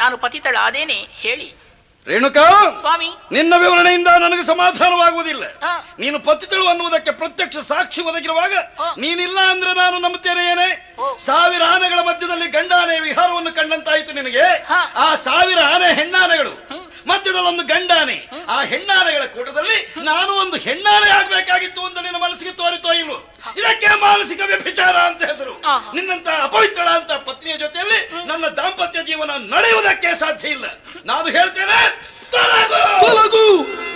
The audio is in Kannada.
ನಾನು ಪತಿತಳಾದೇನೆ ಹೇಳಿ ರೇಣುಕಾ ಸ್ವಾಮಿ ನಿನ್ನ ವಿವರಣೆಯಿಂದ ನನಗೆ ಸಮಾಧಾನವಾಗುವುದಿಲ್ಲ ಆ. ನೀನು ಪತಿತಳು ಅನ್ನುವುದಕ್ಕೆ ಪ್ರತ್ಯಕ್ಷ ಸಾಕ್ಷಿ ಒದಗಿರುವಾಗ ಆ. ನೀನಿಲ್ಲ ಅಂದ್ರೆ ನಾನು ನಂಬುತ್ತೇನೆ ಏನೇ ಓ. ಸಾವಿರ ಆನೆಗಳ ಮಧ್ಯದಲ್ಲಿ ಗಂಡಾನೆ ವಿಹಾರವನ್ನು ಕಂಡಂತಾಯ್ತು ನಿನಗೆ ಹಾ. ಆ ಸಾವಿರ ಆನೆ ಹೆಣ್ಣಾನೆಗಳು ಮಧ್ಯದಲ್ಲಿ ಒಂದು ಗಂಡಾನೆ ಆ ಹೆಣ್ಣಾನೆಗಳ ಕೂಟದಲ್ಲಿ ನಾನು ಒಂದು ಹೆಣ್ಣಾನೆ ಆಗ್ಬೇಕಾಗಿತ್ತು ಅಂತ ನಿನ್ನ ಮನಸ್ಸಿಗೆ ತೋರಿತೋ ಇಲ್ವೋ ಇದಕ್ಕೆ ಮಾನಸಿಕ ವ್ಯಭಿಚಾರ ಅಂತ ಹೆಸರು ಆಹಾ. ನಿನ್ನಂತ ಅಪವಿತ್ರಳ ಅಂತ ಪತ್ನಿಯ ಜೊತೆಯಲ್ಲಿ ನನ್ನ ದಾಂಪತ್ಯ ಜೀವನ ನಡೆಯುವುದಕ್ಕೆ ಸಾಧ್ಯ ಇಲ್ಲ ನಾನು ಹೇಳ್ತೇನೆ ತೊಲಗು ತೊಲಗು